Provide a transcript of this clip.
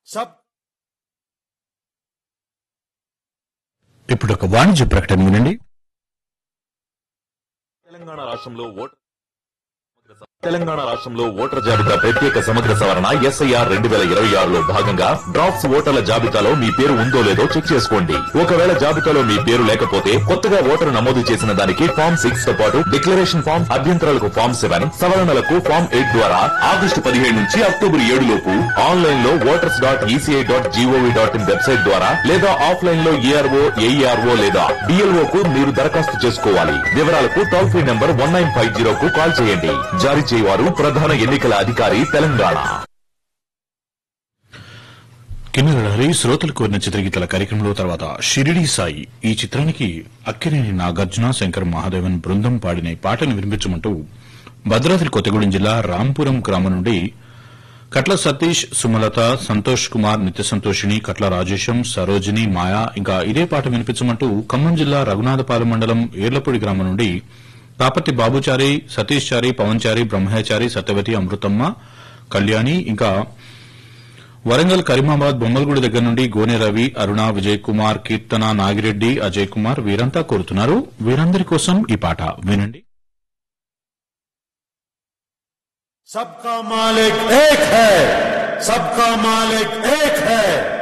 सब ఇప్పుడు ఒక వాణిజ్య ప్రకటన వినండి తెలంగాణ రాష్ట్రంలో ఓటర్ తెలంగాణ రాష్ట్రంలో ఓటర్ జాబితా ప్రత్యేక సమగ్ర సవరణ ఎస్ఐఆర్ రెండు వేల ఇరవై ఆరులో భాగంగా డ్రాఫ్ట్స్ ఓటర్ల జాబితాలో మీ పేరు ఉందో లేదో చెక్ చేసుకోండి ఒకవేళ జాబితాలో మీ పేరు లేకపోతే కొత్తగా ఓటరు నమోదు చేసిన దానికి ఫామ్ సిక్స్ తో పాటు డిక్లరేషన్ ఫామ్ అభ్యంతరాలకు ఫామ్ సెవెన్ సవరణలకు ఫామ్ ఎయిట్ ద్వారా ఆగస్టు పదిహేడు నుంచి అక్టోబర్ ఏడు లోపు ఆన్లైన్ లో voters dot ECI dot gov dot in website ద్వారా లేదా ఆఫ్లైన్ లో ఏఆర్ఓ ఏఈఆర్ఓ లేదా డిఎల్ఓ కు మీరు దరఖాస్తు చేసుకోవాలి వివరాలకు toll free number one nine five zero కు కాల్ చేయండి జారీ చేయవారు ప్రధాన ఎన్నికల అధికారి తెలంగాణ కిన్నెర హరి శ్రోతలు కోరిన చిత్రగీతల కార్యక్రమంలో తర్వాత షిరిడి సాయి ఈ చిత్రానికి అక్కినేని నాగార్జున శంకర్ మహాదేవన్ బృందం పాడిన ఈ పాటను వినిపించమంటూ భద్రాద్రి కొత్తగూడెం జిల్లా రాంపురం గ్రామం నుండి కట్ల సతీష్ సుమలత సంతోష్ కుమార్ నిత్య సంతోషిని కట్ల రాజేశం సరోజిని మాయా ఇంకా ఇదే పాట వినిపించమంటూ ఖమ్మం జిల్లా రఘునాథపాలెం మండలం ఏర్లపూడి గ్రామం నుండి పాపర్తి బాబుచారి సతీష్ చారి పవన్ చారి బ్రహ్మచారి సత్యవతి అమృతమ్మ కళ్యాణి ఇంకా వరంగల్ కరీమాబాద్ బొమ్మలగూడి దగ్గర నుండి గోనె రవి అరుణ విజయ్ కుమార్ కీర్తన నాగిరెడ్డి అజయ్ కుమార్ వీరంతా కోరుతున్నారు వీరందరి కోసం ఈ పాట వినండి सबका मालिक एक है सबका मालिक एक है